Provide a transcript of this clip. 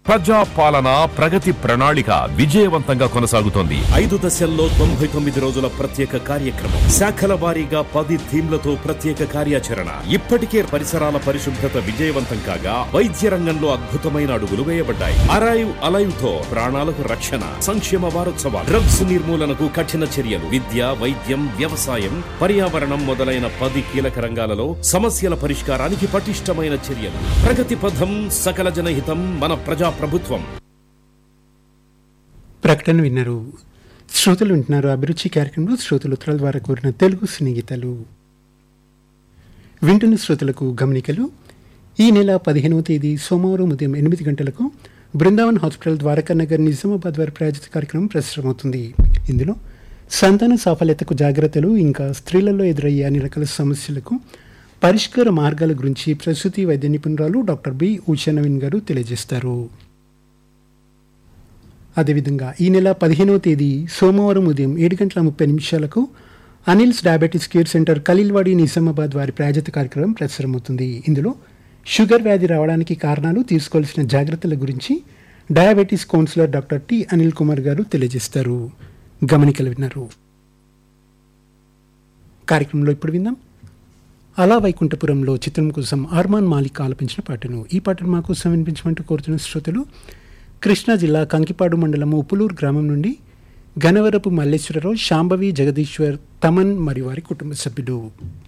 ప్రజా పాలన ప్రగతి ప్రణాళిక విజయవంతంగా కొనసాగుతోంది ఐదు దశల్లో తొంభై తొమ్మిది రోజుల ప్రత్యేక కార్యక్రమం శాఖల వారీగా పది థీమ్లతో ప్రత్యేక కార్యాచరణ ఇప్పటికే పరిసరాల పరిశుభ్రత విజయవంతం కాగా వైద్య రంగంలో అద్భుతమైన అడుగులు వేయబడ్డాయి అరైవ్ అలైవ్ తో ప్రాణాలకు రక్షణ సంక్షేమ వారోత్సవాలు డ్రగ్స్ నిర్మూలనకు కఠిన చర్యలు విద్య వైద్యం వ్యవసాయం పర్యావరణం మొదలైన పది కీలక రంగాలలో సమస్యల పరిష్కారానికి పటిష్టమైన చర్యలు ప్రగతి పథం సకల జనహితం మన ప్రజా ప్రభుత్వం ప్రకటన విన్నారు శ్రోతలు వింటున్నారు అభిరుచి కార్యక్రమంలో శ్రోతలు ఉత్తరాల ద్వారా కోరిన తెలుగు స్నేహితులు వింటున్న శ్రోతలకు గమనికలు ఈ నెల పదిహేనవ తేదీ సోమవారం ఉదయం ఎనిమిది గంటలకు బృందావన్ హాస్పిటల్ ద్వారకా నగర్ నిజామాబాద్ వారి ప్రాయోజిత కార్యక్రమం ప్రసారమవుతుంది ఇందులో సంతాన సాఫల్యతకు జాగ్రత్తలు ఇంకా స్త్రీలలో ఎదురయ్యే అన్ని రకాల సమస్యలకు పరిష్కార మార్గాల గురించి ప్రసూతి వైద్య నిపుణురాలు డాక్టర్ బి ఉషా నవీన్ గారు తెలియజేస్తారు అదేవిధంగా ఈ నెల పదిహేనవ తేదీ సోమవారం ఉదయం ఏడు గంటల ముప్పై నిమిషాలకు Anil's diabetes care centre Khaleelwadi Nizamabad వారి ప్రాయోజిత కార్యక్రమం ప్రసారమవుతుంది ఇందులో షుగర్ వ్యాధి రావడానికి కారణాలు తీసుకోవాల్సిన జాగ్రత్తల గురించి diabetes counsellor doctor T Anil Kumar garu తెలియజేస్తారు గమనికలు విన్నారు కార్యక్రమంలో ఇప్పుడు విందాం అలా వైకుంఠపురంలో చిత్రం కోసం ఆర్మాన్ మాలిక్ ఆలపించిన పాటను ఈ పాటను మా కోసం వినిపించమంటూ కోరుతున్న శ్రోతలు కృష్ణా జిల్లా కంకిపాడు మండలం ఉప్పులూరు గ్రామం నుండి గనవరపు మల్లేశ్వరరావు శాంభవి జగదీశ్వర్ తమన్ మరియు వారి కుటుంబ సభ్యులు